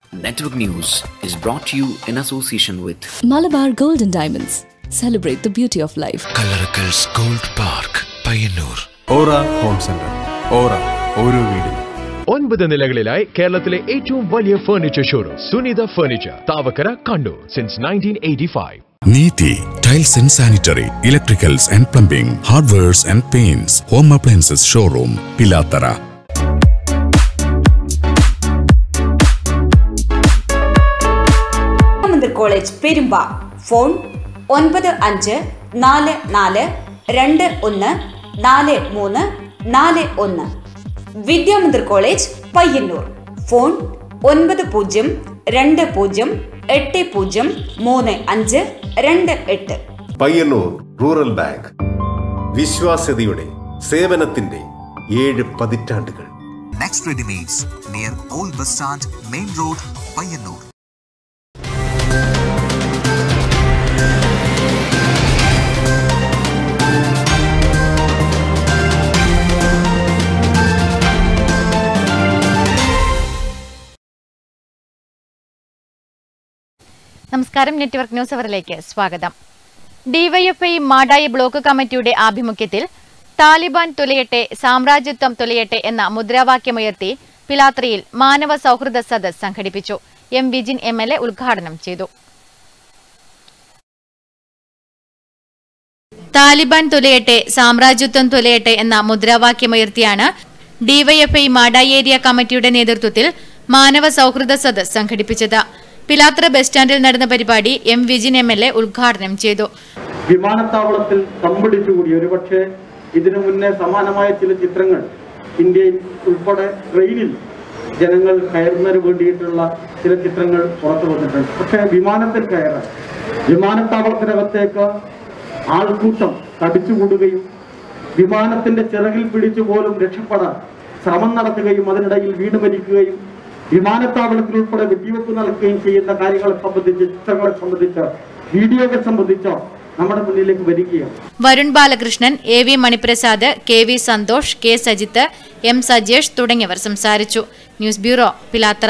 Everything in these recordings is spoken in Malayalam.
Network News is brought to you in association with Malabar Gold and Diamonds. Celebrate the beauty of life. കല്ലറക്കൽസ് gold park Payyanur aura home centre aura ഓരോ വീടിനും ഒൻപത് നിലകളിലായി കേരളത്തിലെ ഏറ്റവും വലിയ furniture showroom Sunitha furniture Thavakkara Kannur since nineteen eighty five Neethi tiles and sanitary electricals and plumbing hardwares and paints home appliances showroom Pilathara Ramachandra college Perumba phone ഒൻപത് അഞ്ച് നാല് നാല് രണ്ട് ഒന്ന് നാല് മൂന്ന് നാല് ഒന്ന് വിദ്യാമന്ദിർ കോളേജ് പയ്യന്നൂർ ഫോൺ ഒൻപത് പൂജ്യം രണ്ട് പൂജ്യം എട്ട് പൂജ്യം മൂന്ന് അഞ്ച് രണ്ട് എട്ട് പയ്യന്നൂർ റൂറൽ ബാങ്ക് വിശ്വാസ്യതയുടെ സേവനത്തിന്റെ ഏഴ് പതിറ്റാണ്ടുകൾ Next Ready Meats near Old Bus Stand, Main Road, Payyannur. നമസ്കാരം നെറ്റ്വർക്ക് ന്യൂസ് അവറിലേക്ക് സ്വാഗതം ഡിവൈഎഫ്ഐ മാടായി ബ്ലോക്ക് കമ്മിറ്റിയുടെ ആഭിമുഖ്യത്തിൽ താലിബാൻ തുലയട്ടെ സാമ്രാജ്യത്വം തുലയട്ടെ എന്ന മുദ്രാവാക്യമുയർത്തി പിലാത്രിയിൽ മാനവ സൗഹൃദ സദസ് സംഘടിപ്പിച്ചു M Vijin M L A ഉദ്ഘാടനം ചെയ്തു താലിബാൻ തുലയട്ടെ സാമ്രാജ്യത്വം തുലയട്ടെ എന്ന മുദ്രാവാക്യമുയർത്തിയാണ് ഡിവൈഎഫ്ഐ മാടായി ഏരിയ കമ്മിറ്റിയുടെ നേതൃത്വത്തിൽ മാനവ സൗഹൃദ സദസ് സംഘടിപ്പിച്ചത് പിലാത്ര ബസ് സ്റ്റാൻഡിൽ നടന്ന പരിപാടി M Vijin M L A ഉദ്ഘാടനം ചെയ്തു വിമാനത്താവളത്തിൽ തമ്പടിച്ചുകൂടി ഒരുപക്ഷെ ഇതിനു മുന്നേ സമാനമായ ചില ചിത്രങ്ങൾ ഇന്ത്യയിൽ ഉൾപ്പെടെ ട്രെയിനിൽ ജനങ്ങൾ കയറുന്നതിന് വേണ്ടിയിട്ടുള്ള ചില ചിത്രങ്ങൾ പുറത്തു വന്നിട്ടുണ്ട് പക്ഷേ വിമാനത്തിൽ കയറാൻ വിമാനത്താവളത്തിനകത്തേക്ക് ആൾക്കൂട്ടം തടിച്ചുകൂടുകയും വിമാനത്തിന്റെ ചിറകിൽ പിടിച്ചു പോലും രക്ഷപ്പെടാൻ ശ്രമം നടത്തുകയും അതിനിടയിൽ വീട് മരിക്കുകയും വിമാനത്താവളത്തിൽ ഉൾപ്പെടെ വെടിവെപ്പ് നടക്കുകയും ചെയ്യുന്ന കാര്യങ്ങളെ സംബന്ധിച്ച് ചിത്രങ്ങളെ സംബന്ധിച്ച് വീഡിയോകളെ സംബന്ധിച്ചോ നമ്മുടെ മുന്നിലേക്ക് വരികയാണ് Varun Balakrishnan A V Maniprasad K V Santhosh K Sajith M Sajesh തുടങ്ങിയവർ സംസാരിച്ചു news bureau Pilathara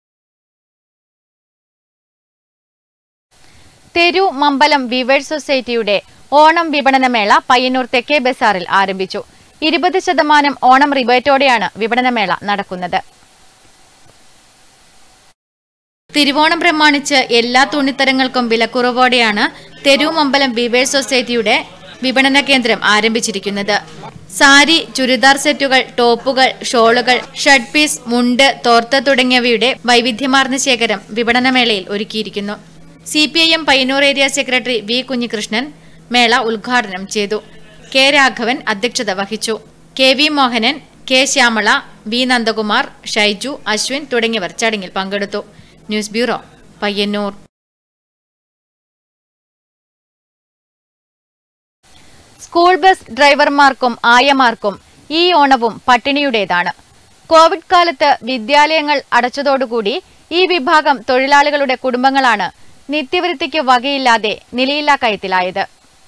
Theru Mambalam weavers സൊസൈറ്റിയുടെ ഓണം വിപണനമേള പയ്യന്നൂർ തെക്കേ ബസാറിൽ ആരംഭിച്ചു ഇരുപത് ശതമാനം ഓണം റിബേറ്റോടെയാണ് വിപണനമേള നടക്കുന്നത് തിരുവോണം പ്രമാണിച്ച് എല്ലാ തുണിത്തരങ്ങൾക്കും വിലക്കുറവോടെയാണ് തെരുവമ്പലം വിവേഴ്സ് സൊസൈറ്റിയുടെ വിപണന കേന്ദ്രം ആരംഭിച്ചിരിക്കുന്നത് സാരി ചുരിദാർ സെറ്റുകൾ ടോപ്പുകൾ ഷോളുകൾ ഷർട്ട് പീസ് മുണ്ട് തോർത്ത തുടങ്ങിയവയുടെ വൈവിധ്യമാർന്ന ശേഖരം വിപണനമേളയിൽ ഒരുക്കിയിരിക്കുന്നു C P I M Payyanur area secretary V Kunhikrishnan മേള ഉദ്ഘാടനം ചെയ്തു കെ രാഘവൻ അധ്യക്ഷത വഹിച്ചു K V Mohanan K Shyamala V Nandakumar Shaiju Ashwin തുടങ്ങിയവർ ചടങ്ങിൽ പങ്കെടുത്തു news bureau Payyanur school bus ഡ്രൈവർമാർക്കും ആയമാർക്കും ഈ ഓണവും പട്ടിണിയുടേതാണ് കോവിഡ് കാലത്ത് വിദ്യാലയങ്ങൾ അടച്ചതോടുകൂടി ഈ വിഭാഗം തൊഴിലാളികളുടെ കുടുംബങ്ങളാണ് നിത്യവൃത്തിക്ക് വകയില്ലാതെ നിലയില്ലാ കയത്തിലായത്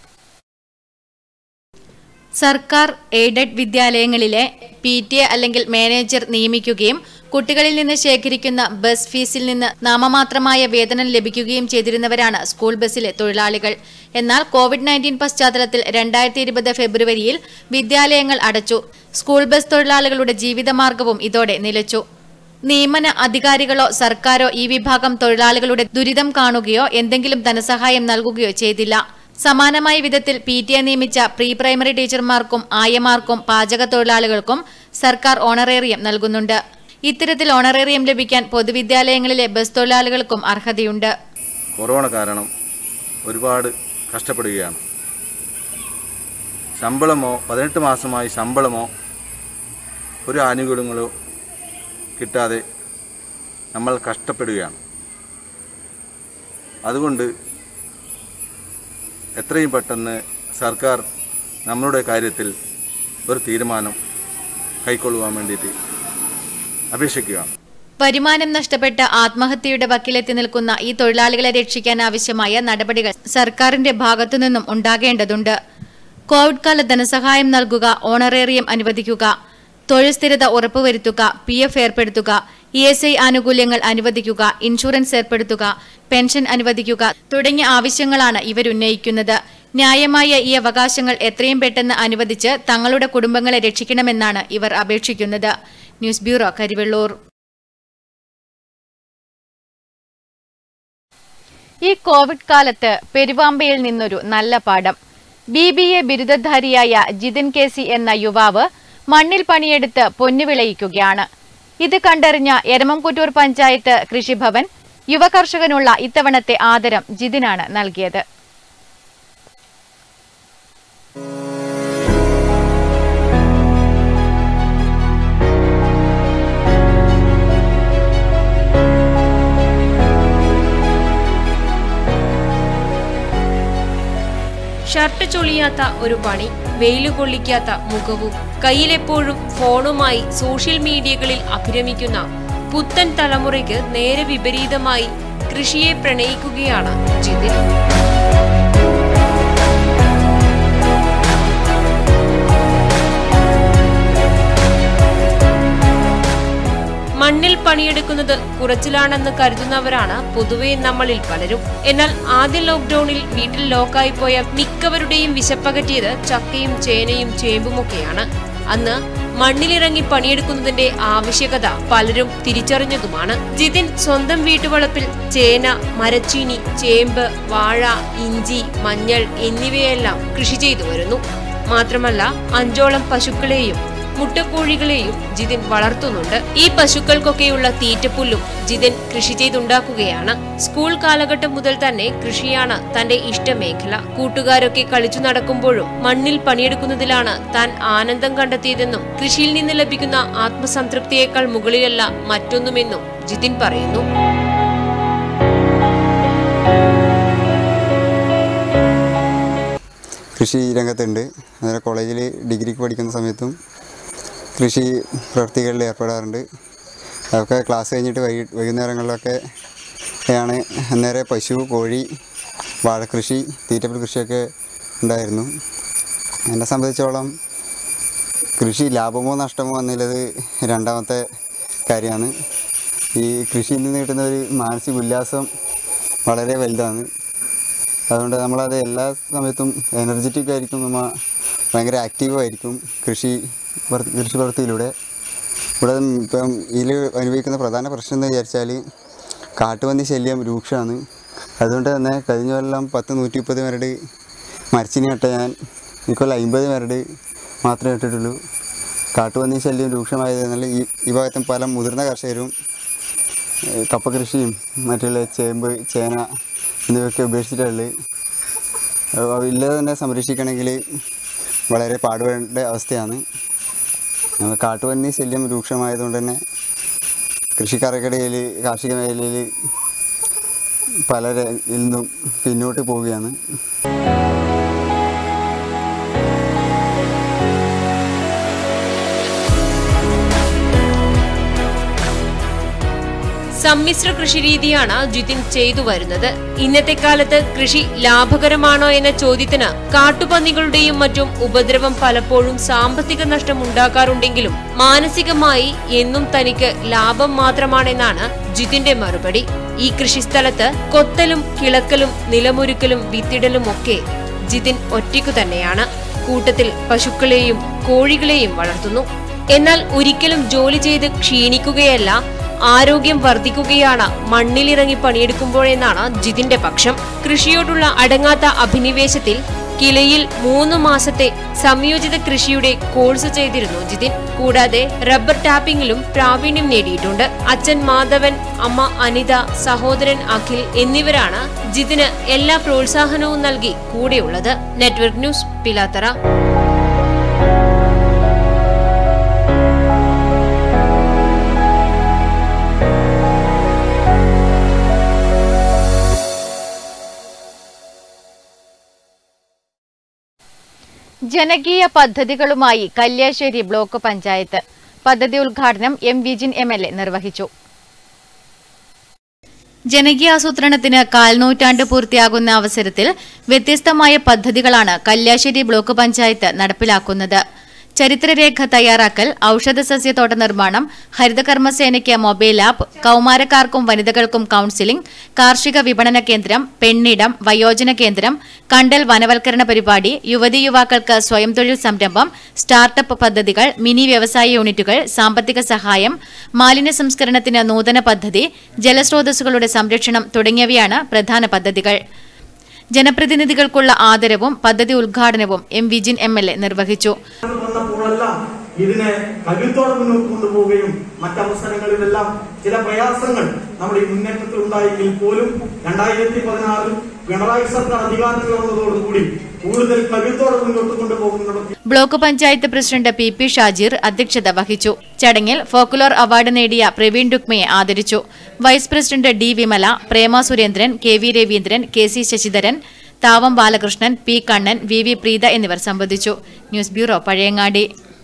സർക്കാർ എയ്ഡഡ് വിദ്യാലയങ്ങളിലെ പി ടി എ അല്ലെങ്കിൽ മാനേജർ നിയമിക്കുകയും കുട്ടികളിൽ നിന്ന് ശേഖരിക്കുന്ന ബസ് ഫീസിൽ നിന്ന് നാമമാത്രമായ വേതനം ലഭിക്കുകയും ചെയ്തിരുന്നവരാണ് സ്കൂൾ ബസ്സിലെ തൊഴിലാളികൾ എന്നാൽ കോവിഡ് നയൻറ്റീൻ പശ്ചാത്തലത്തിൽ രണ്ടായിരത്തി ഇരുപത് ഫെബ്രുവരിയിൽ വിദ്യാലയങ്ങൾ അടച്ചു സ്കൂൾ ബസ് തൊഴിലാളികളുടെ ജീവിതമാർഗവും ഇതോടെ നിലച്ചു നിയമന അധികാരികളോ സർക്കാരോ ഈ വിഭാഗം തൊഴിലാളികളുടെ ദുരിതം കാണുകയോ എന്തെങ്കിലും ധനസഹായം നൽകുകയോ ചെയ്തില്ല സമാനമായ വിധത്തിൽ പി ടി എ നിയമിച്ച പ്രീ പ്രൈമറി ടീച്ചർമാർക്കും ആയമാർക്കും പാചക തൊഴിലാളികൾക്കും സർക്കാർ ഓണറേറിയം നൽകുന്നുണ്ട് ഇത്തരത്തിൽ ഓണറേറിയം ലഭിക്കാൻ പൊതുവിദ്യാലയങ്ങളിലെ ബസ് തൊഴിലാളികൾക്കും അർഹതയുണ്ട് കൊറോണ കാരണം ഒരുപാട് കഷ്ടപ്പെടുകയാണ് ശമ്പളമോ പതിനെട്ട് മാസമായി ശമ്പളമോ ഒരു ആനുകൂല്യങ്ങളോ കിട്ടാതെ നമ്മൾ കഷ്ടപ്പെടുകയാണ് അതുകൊണ്ട് എത്രയും പെട്ടെന്ന് സർക്കാർ നമ്മളുടെ കാര്യത്തിൽ ഒരു തീരുമാനം കൈക്കൊള്ളുവാൻ വേണ്ടിയിട്ട് അപേക്ഷിക്കുകയാണ് വരുമാനം നഷ്ടപ്പെട്ട ആത്മഹത്യയുടെ വക്കിലെത്തി നിൽക്കുന്ന ഈ തൊഴിലാളികളെ രക്ഷിക്കാൻ ആവശ്യമായ നടപടികൾ സർക്കാരിന്റെ ഭാഗത്തുനിന്നും ഉണ്ടാകേണ്ടതുണ്ട് കോവിഡ് കാല ധനസഹായം നൽകുക ഓണറേറിയം അനുവദിക്കുക തൊഴിൽ സ്ഥിരത ഉറപ്പുവരുത്തുക പി എഫ് ഏർപ്പെടുത്തുക ഇ എസ് ഐ ആനുകൂല്യങ്ങൾ അനുവദിക്കുക ഇൻഷുറൻസ് ഏർപ്പെടുത്തുക പെൻഷൻ അനുവദിക്കുക തുടങ്ങിയ ആവശ്യങ്ങളാണ് ഇവരുന്നയിക്കുന്നത് ന്യായമായ ഈ അവകാശങ്ങൾ എത്രയും പെട്ടെന്ന് അനുവദിച്ച് തങ്ങളുടെ കുടുംബങ്ങളെ രക്ഷിക്കണമെന്നാണ് ഇവർ അപേക്ഷിക്കുന്നത് ന്യൂസ് ബ്യൂറോ കരിവെള്ളൂർ ഈ കോവിഡ് കാലത്ത് പെരുവാമ്പയിൽ നിന്നൊരു നല്ല പാഠം ബി ബി എ ബിരുദധാരിയായ ജിതിൻ കെ സി എന്ന യുവാവ് മണ്ണിൽ പണിയെടുത്ത് പൊന്നുവിളയിക്കുകയാണ് ഇത് കണ്ടറിഞ്ഞ എരമംകുറ്റൂർ പഞ്ചായത്ത് കൃഷിഭവൻ യുവകർഷകനുള്ള ഇത്തവണത്തെ ആദരം ജിതിനാണ് നൽകിയത് ഷർട്ട് ചൊളിയാത്ത ഒരു പണി വെയില് കൊള്ളിക്കാത്ത മുഖവും കയ്യിലെപ്പോഴും ഫോണുമായി സോഷ്യൽ മീഡിയകളിൽ അഭിരമിക്കുന്ന പുത്തൻ തലമുറയ്ക്ക് നേരെ വിപരീതമായി കൃഷിയെ പ്രണയിക്കുകയാണ് ജിതിൻ മണ്ണിൽ പണിയെടുക്കുന്നത് കുറച്ചിലാണെന്ന് കരുതുന്നവരാണ് പൊതുവെ നമ്മളിൽ പലരും എന്നാൽ ആദ്യ ലോക്ക്ഡൌണിൽ വീട്ടിൽ ലോക്കായി പോയ മിക്കവരുടെയും വിശപ്പകറ്റിയത് ചക്കയും ചേനയും ചേമ്പുമൊക്കെയാണ് അന്ന് മണ്ണിലിറങ്ങി പണിയെടുക്കുന്നതിന്റെ ആവശ്യകത പലരും തിരിച്ചറിഞ്ഞതുമാണ് ജിതിൻ സ്വന്തം വീട്ടുവളപ്പിൽ ചേന മരച്ചീനി ചേമ്പ് വാഴ ഇഞ്ചി മഞ്ഞൾ എന്നിവയെല്ലാം കൃഷി ചെയ്തു വരുന്നു മാത്രമല്ല അഞ്ചോളം പശുക്കളെയും മുട്ടക്കോഴികളെയും ജിതിൻ വളർത്തുന്നുണ്ട് ഈ പശുക്കൾക്കൊക്കെയുള്ള തീറ്റപ്പുല്ലും ജിതിൻ കൃഷി ചെയ്തുണ്ടാക്കുകയാണ് സ്കൂൾ കാലഘട്ടം മുതൽ തന്നെ കൃഷിയാണ് തന്റെ ഇഷ്ടമേഖല കൂട്ടുകാരൊക്കെ കളിച്ചു നടക്കുമ്പോഴും മണ്ണിൽ പണിയെടുക്കുന്നതിലാണ് താൻ ആനന്ദം കണ്ടെത്തിയതെന്നും കൃഷിയിൽ നിന്ന് ലഭിക്കുന്ന ആത്മസംതൃപ്തിയേക്കാൾ മുകളിലല്ല മറ്റൊന്നുമെന്നും ജിതിൻ പറയുന്നു കൃഷി രംഗത്തുണ്ട് അതുപോലെ കോളേജിൽ ഡിഗ്രിക്ക് പഠിക്കുന്ന സമയത്തും കൃഷി പ്രവൃത്തികളിൽ ഏർപ്പെടാറുണ്ട് അതൊക്കെ ക്ലാസ് കഴിഞ്ഞിട്ട് വൈകി വൈകുന്നേരങ്ങളിലൊക്കെ ആണ് നേരെ പശു കോഴി വാഴക്കൃഷി തീറ്റപ്പുൽ കൃഷിയൊക്കെ ഉണ്ടായിരുന്നു എന്നെ സംബന്ധിച്ചോളം കൃഷി ലാഭമോ നഷ്ടമോ എന്നുള്ളത് രണ്ടാമത്തെ കാര്യമാണ് ഈ കൃഷിയിൽ നിന്ന് കിട്ടുന്ന ഒരു മാനസിക ഉല്ലാസം വളരെ വലുതാണ് അതുകൊണ്ട് നമ്മളത് എല്ലാ സമയത്തും എനർജറ്റിക് ആയിരിക്കും നമ്മൾ ഭയങ്കര ആക്റ്റീവായിരിക്കും കൃഷി പ്രവൃത്തി- കൃഷി പ്രവൃത്തിയിലൂടെ ഇവിടെ ഇപ്പം ഇതിൽ അനുഭവിക്കുന്ന പ്രധാന പ്രശ്നം എന്ന് വിചാരിച്ചാൽ കാട്ടുപന്നി ശല്യം രൂക്ഷമാണ് അതുകൊണ്ട് തന്നെ കഴിഞ്ഞ കൊല്ലം പത്ത് നൂറ്റി മുപ്പത് മരട് മരച്ചിനി നട്ട ഞാൻ ഇക്കൊല്ലം അമ്പത് മരട് മാത്രമേ ഇട്ടിട്ടുള്ളൂ കാട്ടുപന്നി ശല്യം രൂക്ഷമായതെന്നാൽ ഈ ഈ ഭാഗത്തും പല മുതിർന്ന കർഷകരും ഏഹ് കപ്പ കൃഷിയും മറ്റുള്ള ചേമ്പ് ചേന എന്നിവയൊക്കെ ഉപേക്ഷിച്ചിട്ടുള്ളത് അപ്പോൾ ഇല്ലാതെ തന്നെ സംരക്ഷിക്കണമെങ്കിൽ വളരെ പാടുപെടേണ്ട അവസ്ഥയാണ് നമ്മൾ കാട്ടുപന്നി ശല്യം രൂക്ഷമായതുകൊണ്ട് തന്നെ കൃഷിക്കാർക്കിടയിൽ കാർഷിക മേഖലയിൽ പലരിൽ നിന്നും പിന്നോട്ട് പോവുകയാണ് സമ്മിശ്ര കൃഷി രീതിയാണ് ജിതിൻ ചെയ്തു വരുന്നത് ഇന്നത്തെ കാലത്ത് കൃഷി ലാഭകരമാണോ എന്ന ചോദ്യത്തിന് കാട്ടുപന്നികളുടെയും മറ്റും ഉപദ്രവം പലപ്പോഴും സാമ്പത്തിക നഷ്ടം ഉണ്ടാക്കാറുണ്ടെങ്കിലും മാനസികമായി എന്നും തനിക്ക് ലാഭം മാത്രമാണെന്നാണ് ജിതിന്റെ മറുപടി ഈ കൃഷിസ്ഥലത്ത് കൊത്തലും കിളക്കലും നിലമൊരുക്കലും വിത്തിടലും ഒക്കെ ജിതിൻ ഒറ്റയ്ക്കു തന്നെയാണ് കൂട്ടത്തിൽ പശുക്കളെയും കോഴികളെയും വളർത്തുന്നു എന്നാൽ ഒരിക്കലും ജോലി ചെയ്ത് ക്ഷീണിക്കുകയല്ല ആരോഗ്യം വർദ്ധിക്കുകയാണ് മണ്ണിലിറങ്ങി പണിയെടുക്കുമ്പോഴെന്നാണ് ജിതിന്റെ പക്ഷം കൃഷിയോടുള്ള അടങ്ങാത്ത അഭിനിവേശത്തിൽ കിലയിൽ മൂന്ന് മാസത്തെ സംയോജിത കൃഷിയുടെ കോഴ്സ് ചെയ്തിരുന്നു ജിതിൻ കൂടാതെ റബ്ബർ ടാപ്പിംഗിലും പ്രാവീണ്യം നേടിയിട്ടുണ്ട് അച്ഛൻ മാധവൻ അമ്മ അനിത സഹോദരൻ അഖിൽ എന്നിവരാണ് ജിതിന് എല്ലാ പ്രോത്സാഹനവും നൽകി കൂടെയുള്ളത് നെറ്റ്വർക്ക് ന്യൂസ് പിലാത്തറ ജനകീയ പദ്ധതികളുമായി കല്യാശ്ശേരി ബ്ലോക്ക് പഞ്ചായത്ത് പദ്ധതി ഉദ്ഘാടനം M Vijin M L A നിർവഹിച്ചു ജനകീയാസൂത്രണത്തിന് കാൽനൂറ്റാണ്ട് പൂർത്തിയാകുന്ന അവസരത്തിൽ വ്യത്യസ്തമായ പദ്ധതികളാണ് കല്യാശ്ശേരി ബ്ലോക്ക് പഞ്ചായത്ത് നടപ്പിലാക്കുന്നത് ചരിത്രരേഖ തയ്യാറാക്കൽ ഔഷധസസ്യത്തോട്ട നിർമ്മാണം ഹരിതകർമ്മസേനയ്ക്ക് മൊബൈൽ ആപ്പ് കൌമാരക്കാർക്കും വനിതകൾക്കും കൌൺസിലിംഗ് കാർഷിക വിപണന കേന്ദ്രം പെണ്ണിടം വയോജന കേന്ദ്രം കണ്ടൽ വനവൽക്കരണ പരിപാടി യുവതി യുവാക്കൾക്ക് സ്വയം തൊഴിൽ സംരംഭം സ്റ്റാർട്ടപ്പ് പദ്ധതികൾ മിനി വ്യവസായ യൂണിറ്റുകൾ സാമ്പത്തിക സഹായം മാലിന്യ സംസ്കരണത്തിന് നൂതന പദ്ധതി ജലസ്രോതസ്സുകളുടെ സംരക്ഷണം തുടങ്ങിയവയാണ് പ്രധാന പദ്ധതികൾ ജനപ്രതിനിധികൾക്കുള്ള ആദരവും പദ്ധതി ഉദ്ഘാടനവും M Vijin M L A നിർവഹിച്ചു വന്നപ്പോഴെല്ലാം ഇതിനെ കരുത്തോടെ മുന്നോട്ട് കൊണ്ടുപോവുകയും മറ്റവസരങ്ങളിലെല്ലാം ചില പ്രയാസങ്ങൾ നമ്മുടെ ഈ മുന്നേറ്റത്തിൽ ഉണ്ടായെങ്കിൽ പോലും രണ്ടായിരത്തി പതിനാറിൽ പിണറായി സർക്കാർ അധികാരത്തിൽ വന്നതോടുകൂടി കൂടുതൽ കരുത്തോടെ മുന്നോട്ട് കൊണ്ടുപോകുന്നത് block panchayat president P P Shajeer അധ്യക്ഷത വഹിച്ചു ചടങ്ങിൽ ഫോക്കുലോർ അവാർഡ് നേടിയ പ്രവീൺ ഡുക്മയെ ആദരിച്ചു vice president D Vimala Prema Surendran K V Raveendran K C Sasidharan Thavam Balakrishnan P Kannan V V Preetha എന്നിവർ സംബന്ധിച്ചു news bureau Pazhayangadi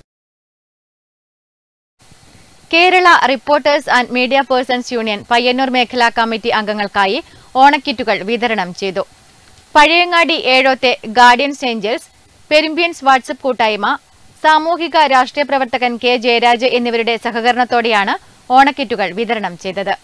Kerala reporters and media persons union Payyanur മേഖലാ കമ്മിറ്റി അംഗങ്ങൾക്കായി ഓണക്കിറ്റുകൾ വിതരണം ചെയ്തു പഴയങ്ങാടി ഏഴോത്തെ ഗാർഡിയൻസ് ഏഞ്ചൽസ് പെരുമ്പിയൻസ് വാട്സപ്പ് കൂട്ടായ്മ സാമൂഹിക രാഷ്ട്രീയ പ്രവർത്തകൻ കെ ജയരാജ് എന്നിവരുടെ സഹകരണത്തോടെയാണ് ഓണക്കിറ്റുകൾ വിതരണം ചെയ്തത്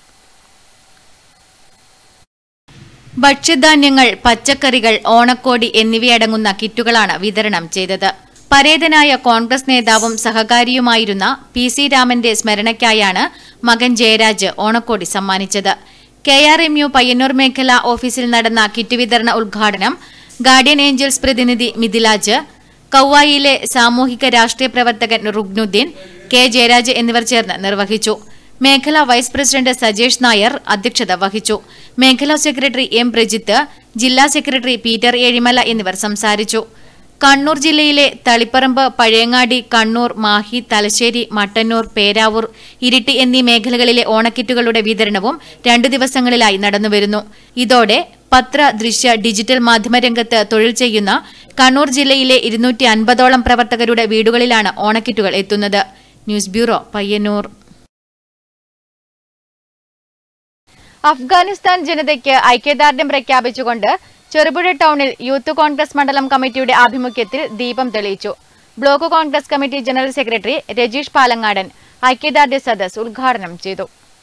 ഭക്ഷ്യധാന്യങ്ങൾ പച്ചക്കറികൾ ഓണക്കോടി എന്നിവയടങ്ങുന്ന കിറ്റുകളാണ് വിതരണം ചെയ്തത് പരേതനായ കോൺഗ്രസ് നേതാവും സഹകാരിയുമായിരുന്ന പി സി രാമന്റെ സ്മരണയ്ക്കായാണ് മകൻ ജയരാജ് ഓണക്കോടി സമ്മാനിച്ചത് K R M U Payyanur മേഖല ഓഫീസിൽ നടന്ന കിറ്റ് വിതരണ ഉദ്ഘാടനം ഗാർഡിയൻ ഏഞ്ചൽസ് പ്രതിനിധി മിഥിലാജ് കൌവായിലെ സാമൂഹിക രാഷ്ട്രീയ പ്രവർത്തകൻ റുഗ്നുദ്ദീൻ കെ ജയരാജ് എന്നിവർ ചേർന്ന് നിർവഹിച്ചു മേഖലാ വൈസ് പ്രസിഡന്റ് സജേഷ് നായർ അധ്യക്ഷത വഹിച്ചു മേഖലാ സെക്രട്ടറി എം പ്രജിത്ത് ജില്ലാ സെക്രട്ടറി പീറ്റർ ഏഴിമല എന്നിവർ സംസാരിച്ചു കണ്ണൂർ ജില്ലയിലെ തളിപ്പറമ്പ് പഴയങ്ങാടി കണ്ണൂർ മാഹി തലശ്ശേരി മട്ടന്നൂർ പേരാവൂർ ഇരിട്ടി എന്നീ മേഖലകളിലെ ഓണക്കിറ്റുകളുടെ വിതരണവും രണ്ടു ദിവസങ്ങളിലായി നടന്നുവരുന്നു ഇതോടെ പത്ര ദൃശ്യ ഡിജിറ്റൽ മാധ്യമരംഗത്ത് തൊഴിൽ ചെയ്യുന്ന കണ്ണൂർ ജില്ലയിലെ ഇരുന്നൂറ്റി അൻപതോളം പ്രവർത്തകരുടെ വീടുകളിലാണ് ഓണക്കിറ്റുകൾ എത്തുന്നത് ന്യൂസ് ബ്യൂറോ പയ്യന്നൂർ അഫ്ഗാനിസ്ഥാൻ ജനതയ്ക്ക് ഐക്യദാർഢ്യം പ്രഖ്യാപിച്ചുകൊണ്ട് ചെറുപുഴ ടൗണിൽ യൂത്ത് കോൺഗ്രസ് മണ്ഡലം കമ്മിറ്റിയുടെ ആഭിമുഖ്യത്തിൽ ദീപം തെളിയിച്ചു block Congress committee general secretary Rajeesh Palangadan ഐക്യദാർഢ്യ സദസ് ഉദ്ഘാടനം ചെയ്തു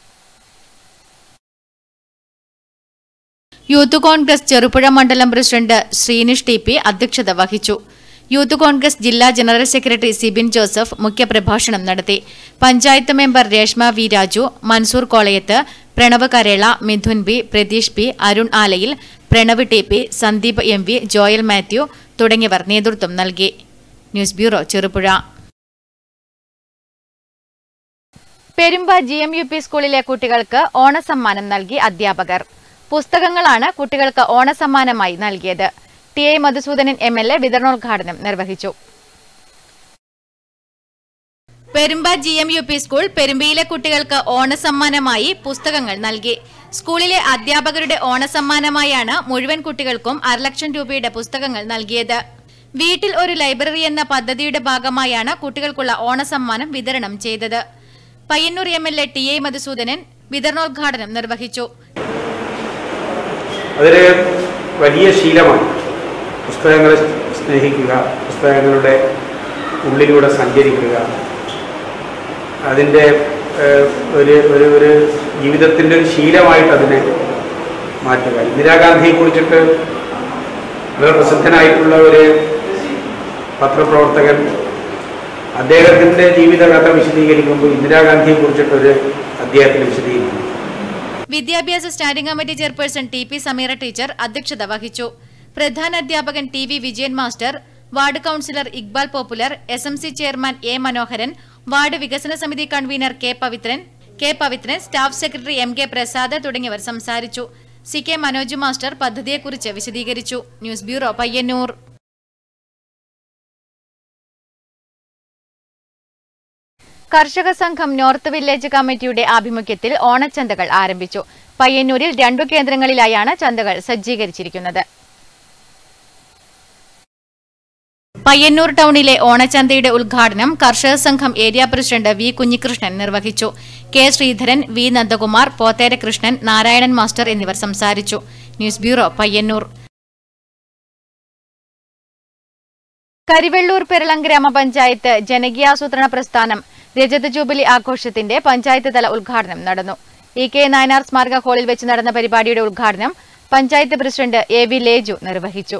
യൂത്ത് കോൺഗ്രസ് ചെറുപുഴ മണ്ഡലം പ്രസിഡന്റ് ശ്രീനിഷ് ടി പി അധ്യക്ഷത വഹിച്ചു യൂത്ത് കോൺഗ്രസ് ജില്ലാ ജനറൽ സെക്രട്ടറി സിബിൻ ജോസഫ് മുഖ്യപ്രഭാഷണം നടത്തി panchayat member Reshma V Raju Mansoor Kolayath Pranav Karela Mithun B Pratheesh P Arun Alayil Pranav T P Sandeep M V Joel Mathew തുടങ്ങിയവർ നേതൃത്വം നൽകി news bureau Cherupuzha Perumba G M U P സ്കൂളിലെ കുട്ടികൾക്ക് ഓണസമ്മാനം നൽകി അധ്യാപകർ പുസ്തകങ്ങളാണ് കുട്ടികൾക്ക് ഓണസമ്മാനമായി നൽകിയത് T A Madhusoodanan M L A വിതരണോദ്ഘാടനം നിർവഹിച്ചു Perumba G M U P school പെരുമ്പയിലെ കുട്ടികൾക്ക് ഓണസമ്മാനമായി പുസ്തകങ്ങൾ നൽകി സ്കൂളിലെ അധ്യാപകരുടെ ഓണസമ്മാനമായാണ് മുഴുവൻ കുട്ടികൾക്കും അരലക്ഷം രൂപയുടെ പുസ്തകങ്ങൾ നൽകിയത് വീട്ടിൽ ഒരു ലൈബ്രറി എന്ന പദ്ധതിയുടെ ഭാഗമായാണ് കുട്ടികൾക്കുള്ള ഓണസമ്മാനം വിതരണം ചെയ്തത് Payyanur M L A T A Madhusoodanan വിതരണോദ്ഘാടനം നിർവഹിച്ചു അതൊരു വലിയ ശീലമാണ് പുസ്തകങ്ങളെ സ്നേഹിക്കുക പുസ്തകങ്ങളുടെ ഉള്ളിലൂടെ സഞ്ചരിക്കുക അതിൻ്റെ ഏഹ്, ഒരു ഒരു ഒരു ജീവിതത്തിൻ്റെ ഒരു ശീലമായിട്ട് അതിനെ മാറ്റുക ഇന്ദിരാഗാന്ധിയെ കുറിച്ചിട്ട് വളരെ പ്രസിദ്ധനായിട്ടുള്ള ഒരു പത്രപ്രവർത്തകൻ അദ്ദേഹത്തിൻ്റെ ജീവിതകഥ വിശദീകരിക്കുമ്പോൾ ഇന്ദിരാഗാന്ധിയെ കുറിച്ചിട്ടൊരു അദ്ദേഹത്തിന് വിശദീകരിക്കും വിദ്യാഭ്യാസ standing committee chairperson T P Sameera teacher അധ്യക്ഷത വഹിച്ചു പ്രധാന അധ്യാപകൻ T V Vijayan master ward councillor Iqbal popular S M C chairman A Manoharan ward വികസന സമിതി convener K Pavithran K Pavithran staff secretary M K Prasad തുടങ്ങിയവർ സംസാരിച്ചു സി കെ മനോജ് മാസ്റ്റർ പദ്ധതിയെക്കുറിച്ച് വിശദീകരിച്ചു ന്യൂസ് ബ്യൂറോ പയ്യന്നൂർ കർഷക സംഘം നോർത്ത് വില്ലേജ് കമ്മിറ്റിയുടെ ആഭിമുഖ്യത്തിൽ ഓണച്ചന്തകൾ ആരംഭിച്ചു പയ്യന്നൂരിൽ രണ്ടു കേന്ദ്രങ്ങളിലായാണ് ചന്തകൾ സജ്ജീകരിച്ചിരിക്കുന്നത് പയ്യന്നൂർ ടൗണിലെ ഓണച്ചന്തയുടെ ഉദ്ഘാടനം കർഷക സംഘം ഏരിയ പ്രസിഡന്റ് വി കുഞ്ഞികൃഷ്ണൻ നിർവഹിച്ചു K Sreedharan V Nandakumar Pothera Krishnan Narayanan master എന്നിവർ സംസാരിച്ചു ന്യൂസ് ബ്യൂറോ പയ്യന്നൂർ കരിവെള്ളൂർ പെരളം ഗ്രാമപഞ്ചായത്ത് ജനകീയാസൂത്രണ പ്രസ്ഥാനം രജത ജൂബിലി ആഘോഷത്തിന്റെ പഞ്ചായത്ത് തല ഉദ്ഘാടനം നടന്നു ഇ കെ നായനാർ സ്മാരക ഹാളിൽ വെച്ച് നടന്ന പരിപാടിയുടെ ഉദ്ഘാടനം panchayat president A V Leju നിർവഹിച്ചു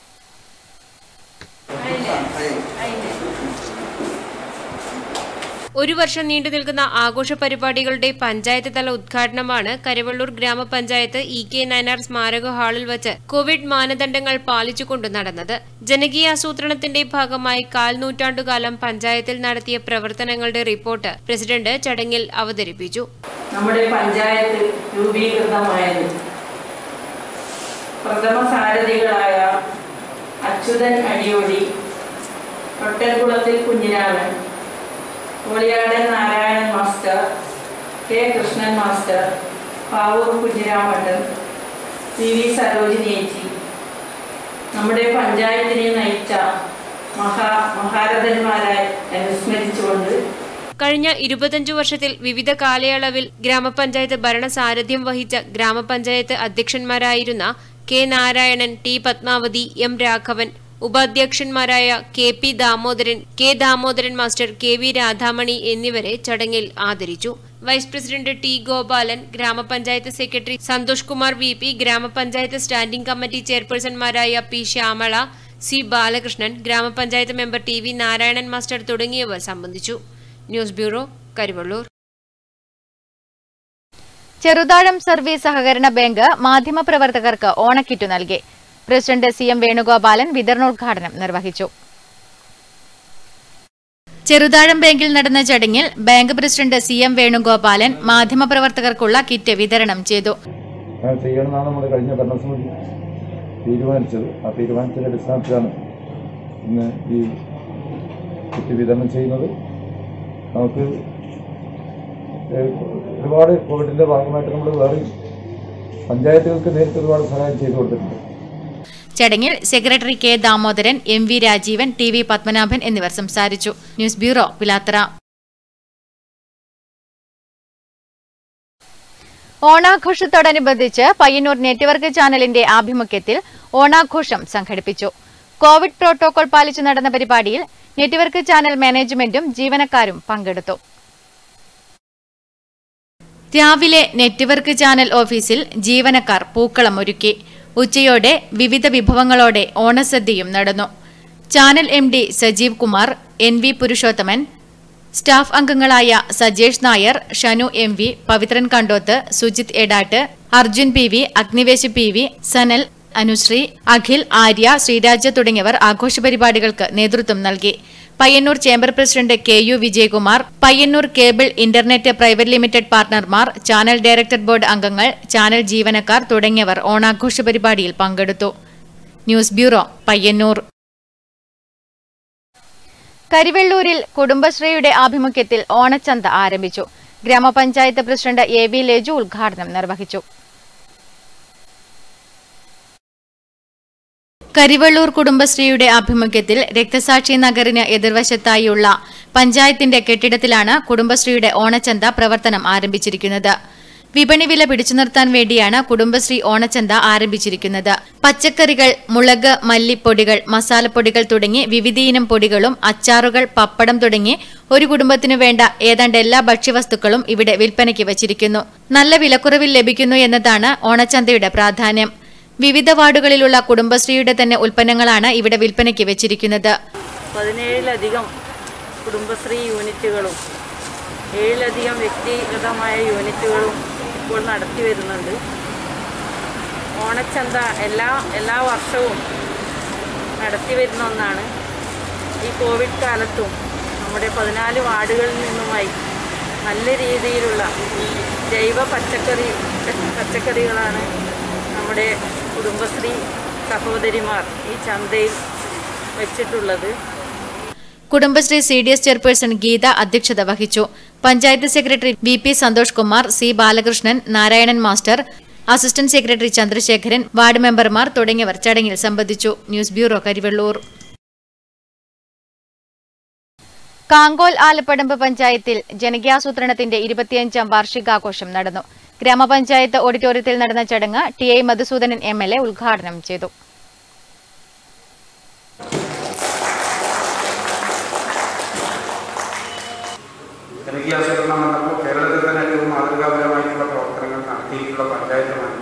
ഒരു വർഷം നീണ്ടു നിൽക്കുന്ന ആഘോഷ പരിപാടികളുടെ പഞ്ചായത്ത് തല ഉദ്ഘാടനമാണ് കരവള്ളൂർ ഗ്രാമപഞ്ചായത്ത് ഇ കെ നയനാർ സ്മാരക ഹാളിൽ വച്ച് കോവിഡ് മാനദണ്ഡങ്ങൾ പാലിച്ചുകൊണ്ട് നടന്നത് ജനകീയാസൂത്രണത്തിന്റെ ഭാഗമായി കാൽ നൂറ്റാണ്ടുകാലം പഞ്ചായത്തിൽ നടത്തിയ പ്രവർത്തനങ്ങളുടെ റിപ്പോർട്ട് പ്രസിഡന്റ് ചടങ്ങിൽ അവതരിപ്പിച്ചു നമ്മുടെ പഞ്ചായത്ത് രൂപീകൃതമായത് പ്രഥമ സാരഥികളായ അച്യുതൻ അടിയോടി തൊട്ടൽകുളത്തിൽ Kunhiraman Koliyadan Narayanan master K Krishnan master Pavoor Kunhiramattan P V സരോജിനിയേച്ചി നമ്മുടെ പഞ്ചായത്തിനെ നയിച്ച മഹാ മഹാരഥന്മാരായി അനുസ്മരിച്ചുകൊണ്ട് കഴിഞ്ഞ ഇരുപത്തഞ്ചു വർഷത്തിൽ വിവിധ കാലയളവിൽ ഗ്രാമപഞ്ചായത്ത് ഭരണസാരഥ്യം വഹിച്ച ഗ്രാമപഞ്ചായത്ത് അധ്യക്ഷന്മാരായിരുന്ന K Narayanan T Padmavathi M Raghavan ഉപാധ്യക്ഷന്മാരായ K P Damodaran K Damodaran master K V Radhamani എന്നിവരെ ചടങ്ങിൽ ആദരിച്ചു വൈസ് പ്രസിഡന്റ് ടി ഗോപാലൻ ഗ്രാമപഞ്ചായത്ത് secretary Santhosh Kumar V P ഗ്രാമപഞ്ചായത്ത് സ്റ്റാൻഡിംഗ് കമ്മിറ്റി ചെയർപേഴ്സൺമാരായ പി ശ്യാമള സി ബാലകൃഷ്ണൻ ഗ്രാമപഞ്ചായത്ത് member T V Narayanan master തുടങ്ങിയവർ സംബന്ധിച്ചു news bureau Karivellur Cheruthazham service സഹകരണ ബാങ്ക് മാധ്യമപ്രവർത്തകർക്ക് ഓണക്കിറ്റ് നൽകി പ്രസിഡന്റ് സി എം വേണുഗോപാലൻ വിതരണോദ്ഘാടനം നിർവഹിച്ചു ചെറുതാഴം ബാങ്കിൽ നടന്ന ചടങ്ങിൽ bank president C M Venugopalan മാധ്യമപ്രവർത്തകർക്കുള്ള കിറ്റ് വിതരണം ചെയ്തു അങ്ങനെ ചെയ്യണമെന്നാണ് നമ്മുടെ കഴിഞ്ഞ ഭരണസമിതി തീരുമാനിച്ചത് ആ തീരുമാനത്തിന്റെ അടിസ്ഥാനത്തിലാണ് ഇന്ന് ഈ കിറ്റ് വിതരണം ചെയ്യുന്നത് നമുക്ക് ഏഹ്, ഒരുപാട് കോവിഡിന്റെ ഭാഗമായിട്ട് നമ്മൾ വേറെ പഞ്ചായത്തുകൾക്ക് നേരിട്ട് ഒരുപാട് സഹായം ചെയ്തു കൊടുത്തിട്ടുണ്ട് ചടങ്ങിൽ secretary K Damodaran M V Rajeevan T V Padmanabhan എന്നിവർ സംസാരിച്ചു ന്യൂസ് ബ്യൂറോ പിലാത്തറ ഓണാഘോഷത്തോടനുബന്ധിച്ച് പയ്യന്നൂർ നെറ്റ്വർക്ക് ചാനലിന്റെ ആഭിമുഖ്യത്തിൽ ഓണാഘോഷം സംഘടിപ്പിച്ചു കോവിഡ് പ്രോട്ടോകോൾ പാലിച്ചു നടന്ന പരിപാടിയിൽ നെറ്റ്വർക്ക് ചാനൽ മാനേജ്മെന്റും ജീവനക്കാരും പങ്കെടുത്തു രാവിലെ നെറ്റ്വർക്ക് ചാനൽ ഓഫീസിൽ ജീവനക്കാർ പൂക്കളം ഒരുക്കി ഉച്ചയോടെ വിവിധ വിഭവങ്ങളോടെ ഓണസദ്യയും നടന്നു channel M D Sajeev Kumar N V Purushothaman staff അംഗങ്ങളായ Sajesh Nair Shanu M V Pavithran Kandoth Sujith Edat Arjun P V Agnivesh P V Sanal Anusree Akhil Arya Sreeraja തുടങ്ങിയവർ ആഘോഷ പരിപാടികൾക്ക് നേതൃത്വം നൽകി Payyanur chamber president K U Vijayakumar Payyanur cable internet private limited പാർട്ണർമാർ ചാനൽ ഡയറക്ടർ ബോർഡ് അംഗങ്ങൾ ചാനൽ ജീവനക്കാർ തുടങ്ങിയവർ ഓണാഘോഷ പരിപാടിയിൽ പങ്കെടുത്തു ന്യൂസ് ബ്യൂറോ പയ്യന്നൂർ കരിവെള്ളൂരിൽ കുടുംബശ്രീയുടെ ആഭിമുഖ്യത്തിൽ ഓണച്ചന്ത ആരംഭിച്ചു ഗ്രാമപഞ്ചായത്ത് പ്രസിഡന്റ് എ വി ലേജു ഉദ്ഘാടനം നിർവഹിച്ചു കരിവള്ളൂർ കുടുംബശ്രീയുടെ ആഭിമുഖ്യത്തിൽ രക്തസാക്ഷി നഗറിന് എതിർവശത്തായുള്ള പഞ്ചായത്തിന്റെ കെട്ടിടത്തിലാണ് കുടുംബശ്രീയുടെ ഓണച്ചന്ത പ്രവർത്തനം ആരംഭിച്ചിരിക്കുന്നത് വിപണി വില പിടിച്ചു നിർത്താൻ വേണ്ടിയാണ് കുടുംബശ്രീ ഓണച്ചന്ത ആരംഭിച്ചിരിക്കുന്നത് പച്ചക്കറികൾ മുളക് മല്ലിപ്പൊടികൾ മസാലപ്പൊടികൾ തുടങ്ങി വിവിധയിനം പൊടികളും അച്ചാറുകൾ പപ്പടം തുടങ്ങി ഒരു കുടുംബത്തിനു വേണ്ട ഏതാണ്ട് എല്ലാ ഭക്ഷ്യവസ്തുക്കളും ഇവിടെ വിൽപ്പനയ്ക്ക് വച്ചിരിക്കുന്നു നല്ല വിലക്കുറവിൽ ലഭിക്കുന്നു എന്നതാണ് ഓണച്ചന്തയുടെ പ്രാധാന്യം വിവിധ വാർഡുകളിലുള്ള കുടുംബശ്രീയുടെ തന്നെ ഉൽപ്പന്നങ്ങളാണ് ഇവിടെ വിൽപ്പനയ്ക്ക് വെച്ചിരിക്കുന്നത് പതിനേഴിലധികം കുടുംബശ്രീ യൂണിറ്റുകളും ഏഴിലധികം വ്യക്തിഗതമായ യൂണിറ്റുകളും ഇപ്പോൾ നടത്തി വരുന്നുണ്ട് ഓണച്ചന്ത എല്ലാ എല്ലാ വർഷവും നടത്തി വരുന്ന ഒന്നാണ് ഈ കോവിഡ് കാലത്തും നമ്മുടെ പതിനാല് വാർഡുകളിൽ നിന്നുമായി നല്ല രീതിയിലുള്ള ജൈവ പച്ചക്കറി പച്ചക്കറികളാണ് നമ്മുടെ കുടുംബശ്രീ സഹോദരിമാർ ഈ ചന്തയിൽ വെച്ചിട്ടുള്ളത് Kudumbashree C D S chairperson Geetha അധ്യക്ഷത വഹിച്ചു panchayat secretary V P Santhosh Kumar C Balakrishnan Narayanan master assistant secretary Chandrasekharan ward മെമ്പർമാർ തുടങ്ങിയവർ ചടങ്ങിൽ സംബന്ധിച്ചു ന്യൂസ് ബ്യൂറോ കരിവെള്ളൂർ കാങ്കോൽ ആലപ്പടമ്പ് പഞ്ചായത്തിൽ ജനകീയാസൂത്രണത്തിന്റെ ഇരുപത്തിയഞ്ചാം വാർഷികാഘോഷം നടന്നു ഗ്രാമപഞ്ചായത്ത് ഓഡിറ്റോറിയത്തിൽ നടന്ന ചടങ്ങ് T I Madhusoodanan M L A ഉദ്ഘാടനം ചെയ്തു ജനകീയാസൂത്രണം വന്നപ്പോൾ കേരളത്തിൽ തന്നെ ഏറ്റവും മാതൃകാപരമായിട്ടുള്ള പ്രവർത്തനങ്ങൾ നടത്തിയിട്ടുള്ള പഞ്ചായത്തുമാണ്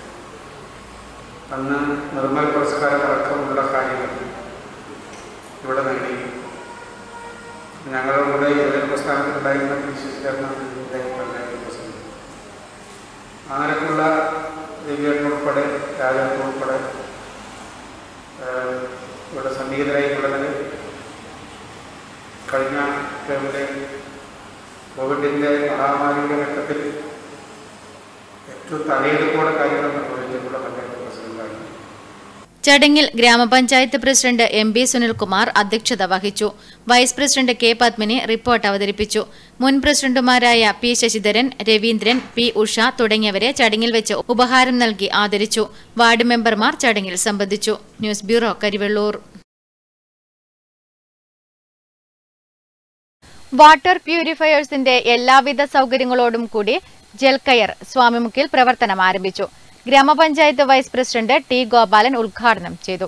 അന്ന് നിർമ്മൽ പുരസ്കാരം അടക്കമുള്ള കാര്യങ്ങൾ ഇവിടെ നേടി ഞങ്ങളുടെ കൂടെ യുവജന പ്രസ്ഥാനത്തിലുണ്ടായിരുന്ന പി സി ചേർന്നാണ് പഞ്ചായത്ത് പ്രസിഡന്റ് അങ്ങനെയൊക്കെയുള്ള ദിവ്യേട്ടൻ ഉൾപ്പെടെ രാജാവ് ഉൾപ്പെടെ ഏഹ്, ഇവിടെ സന്നിഹിതരായിട്ടുള്ളത് കഴിഞ്ഞ ടേമിലെ കോവിഡിൻ്റെ മഹാമാരിയുടെ ഘട്ടത്തിൽ ഏറ്റവും തലയെടുപ്പോടെ കാര്യങ്ങൾ നിർവഹിച്ചിട്ടുള്ള പഞ്ചായത്ത് പ്രസിഡന്റായിരുന്നു ചടങ്ങിൽ ഗ്രാമപഞ്ചായത്ത് പ്രസിഡന്റ് എം ബി സുനിൽകുമാർ അധ്യക്ഷത വഹിച്ചു vice president K Padmini report അവതരിപ്പിച്ചു മുൻ പ്രസിഡന്റുമാരായ പി ശശിധരൻ രവീന്ദ്രൻ പി ഉഷ തുടങ്ങിയവരെ ചടങ്ങിൽ വെച്ച് ഉപഹാരം നൽകി ആദരിച്ചു വാർഡ് മെമ്പർമാർ ചടങ്ങിൽ സംബന്ധിച്ചു ന്യൂസ് ബ്യൂറോ കരിവെള്ളൂർ വാട്ടർ പ്യൂരിഫയേഴ്സിന്റെ എല്ലാവിധ സൗകര്യങ്ങളോടും കൂടി ജൽക്കയർ സ്വാമിമുക്കിൽ പ്രവർത്തനം ആരംഭിച്ചു ഗ്രാമപഞ്ചായത്ത് വൈസ് പ്രസിഡന്റ് ടി ഗോപാലൻ ഉദ്ഘാടനം ചെയ്തു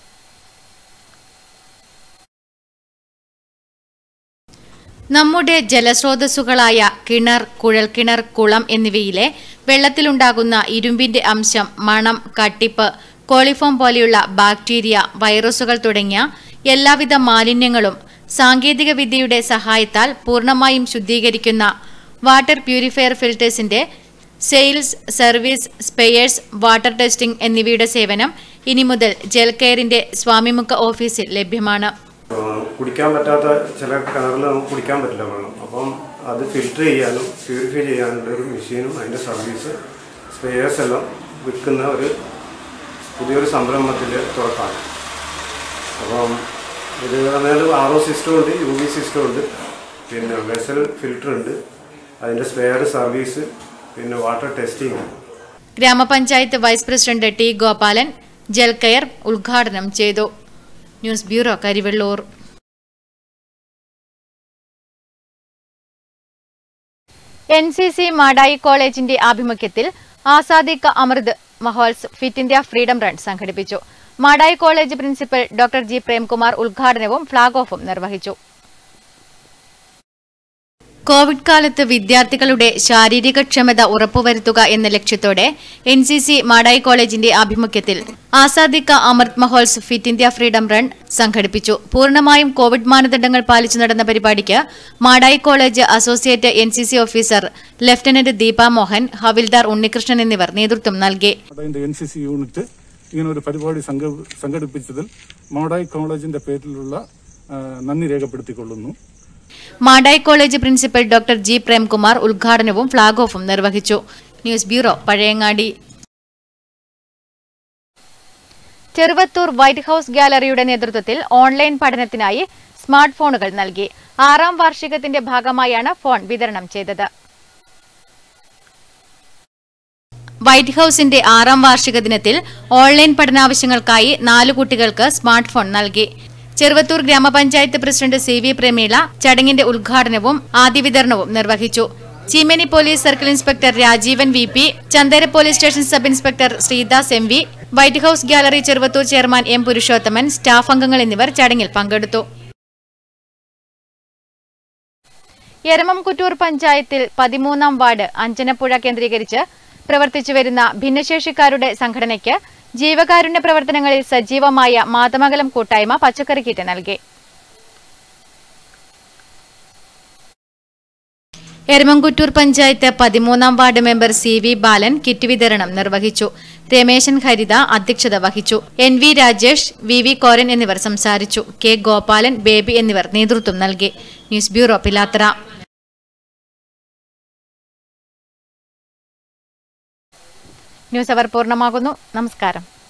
നമ്മുടെ ജലസ്രോതസ്സുകളായ കിണർ കുഴൽക്കിണർ കുളം എന്നിവയിലെ വെള്ളത്തിലുണ്ടാകുന്ന ഇരുമ്പിന്റെ അംശം മണം കട്ടിപ്പ് കോളിഫോം പോലെയുള്ള ബാക്ടീരിയ വൈറസുകൾ തുടങ്ങിയ എല്ലാവിധ മാലിന്യങ്ങളും സാങ്കേതിക വിദ്യയുടെ സഹായത്താൽ പൂർണ്ണമായും ശുദ്ധീകരിക്കുന്ന വാട്ടർ പ്യൂരിഫയർ ഫിൽറ്റേഴ്സിന്റെ sales service spares water testing എന്നിവയുടെ സേവനം ഇനി മുതൽ ജൽകെയറിന്റെ സ്വാമിമുഖ ഓഫീസിൽ ലഭ്യമാണ് കുടിക്കാൻ പറ്റാത്ത ചില കിണറിൽ നമുക്ക് കുടിക്കാൻ പറ്റില്ല വെള്ളം അപ്പം അത് ഫിൽറ്റർ ചെയ്യാനും പ്യൂരിഫൈ ചെയ്യാനുള്ള ഒരു മെഷീനും അതിൻ്റെ സർവീസ് സ്പെയേഴ്സ് എല്ലാം വിൽക്കുന്ന ഒരു പുതിയൊരു സംരംഭത്തിൽ തുറക്കാണ് അപ്പം ഇത് പറഞ്ഞാൽ ആർ ഒ സിസ്റ്റം ഉണ്ട് യു വി സിസ്റ്റം ഉണ്ട് പിന്നെ വെസൽ ഫിൽറ്റർ ഉണ്ട് അതിൻ്റെ സ്പെയർ സർവീസ് പിന്നെ വാട്ടർ ടെസ്റ്റിംഗ് ഗ്രാമപഞ്ചായത്ത് vice president T Gopalan Jalcare ഉദ്ഘാടനം ചെയ്തു news bureau Karivellur N C C Madayi കോളേജിന്റെ ആഭിമുഖ്യത്തിൽ Azadi Ka Amrit Mahotsav fit India freedom run സംഘടിപ്പിച്ചു Madayi college principal doctor G Premkumar ഉദ്ഘാടനവും ഫ്ളാഗ് ഓഫും നിർവഹിച്ചു കോവിഡ് കാലത്ത് വിദ്യാർത്ഥികളുടെ ശാരീരിക ക്ഷമത ഉറപ്പുവരുത്തുക എന്ന ലക്ഷ്യത്തോടെ എൻ സി സി മാടായി കോളേജിന്റെ ആഭിമുഖ്യത്തിൽ Azadi ka Amrit Mahotsav fit India freedom run സംഘടിപ്പിച്ചു പൂർണ്ണമായും കോവിഡ് മാനദണ്ഡങ്ങൾ പാലിച്ചു നടന്ന പരിപാടിക്ക് Madayi college associate N C C officer lieutenant Deepa Mohan havildar Unnikrishnan എന്നിവർ നേതൃത്വം നൽകി അതിന്റെ എൻ സി സി യൂണിറ്റ് ഇങ്ങനെ ഒരു പരിപാടി സംഘ- സംഘടിപ്പിച്ചതിൽ മോഡായി കോളേജിന്റെ പേരിലുള്ള ആ, നന്ദി രേഖപ്പെടുത്തിക്കൊള്ളുന്നു Madayi college principal doctor G Premkumar ഉദ്ഘാടനവും ഫ്ളാഗ് ഓഫും നിർവഹിച്ചു ന്യൂസ് bureau Pazhayangadi Cheruvathur white house ഗാലറിയുടെ നേതൃത്വത്തിൽ ഓൺലൈൻ പഠനത്തിനായി സ്മാർട്ട് ഫോണുകൾ നൽകി ആറാം വാർഷികത്തിന്റെ ഭാഗമായാണ് ഫോൺ വിതരണം ചെയ്തത് വൈറ്റ് ഹൌസിന്റെ ആറാം വാർഷിക ദിനത്തിൽ ഓൺലൈൻ പഠനാവശ്യങ്ങൾക്കായി നാലു കുട്ടികൾക്ക് സ്മാർട്ട് ഫോൺ നൽകി ചെറുവത്തൂർ ഗ്രാമപഞ്ചായത്ത് പ്രസിഡന്റ് സി വി പ്രമീള ചടങ്ങിന്റെ ഉദ്ഘാടനവും ആദ്യ വിതരണവും നിർവഹിച്ചു Cheemeni police circle inspector Rajeevan V P Chandera police station sub inspector Sreedas M V white house gallery Cheruvathur chairman M Purushothaman staff അംഗങ്ങൾ എന്നിവർ ചടങ്ങിൽ പങ്കെടുത്തു എരമംകുറ്റൂർ പഞ്ചായത്തിൽ പതിമൂന്നാം വാർഡ് അഞ്ചനപ്പുഴ കേന്ദ്രീകരിച്ച് പ്രവർത്തിച്ചുവരുന്ന ഭിന്നശേഷിക്കാരുടെ സംഘടനയ്ക്ക് ജീവകാരുണ്യ പ്രവർത്തനങ്ങളിൽ സജീവമായ മാതമംഗലം കൂട്ടായ്മ പച്ചക്കറി കിറ്റ് നൽകി എരമംകുറ്റൂർ പഞ്ചായത്ത് പതിമൂന്നാം ward member C V Balan kit വിതരണം നിർവഹിച്ചു രമേശൻ ഹരിത അധ്യക്ഷത വഹിച്ചു N V Rajesh V V Koran എന്നിവർ സംസാരിച്ചു കെ ഗോപാലൻ ബേബി എന്നിവർ നേതൃത്വം നൽകി ന്യൂസ് ബ്യൂറോ പിലാത്തറ ന്യൂസ് അവർ പൂർണ്ണമാകുന്നു നമസ്കാരം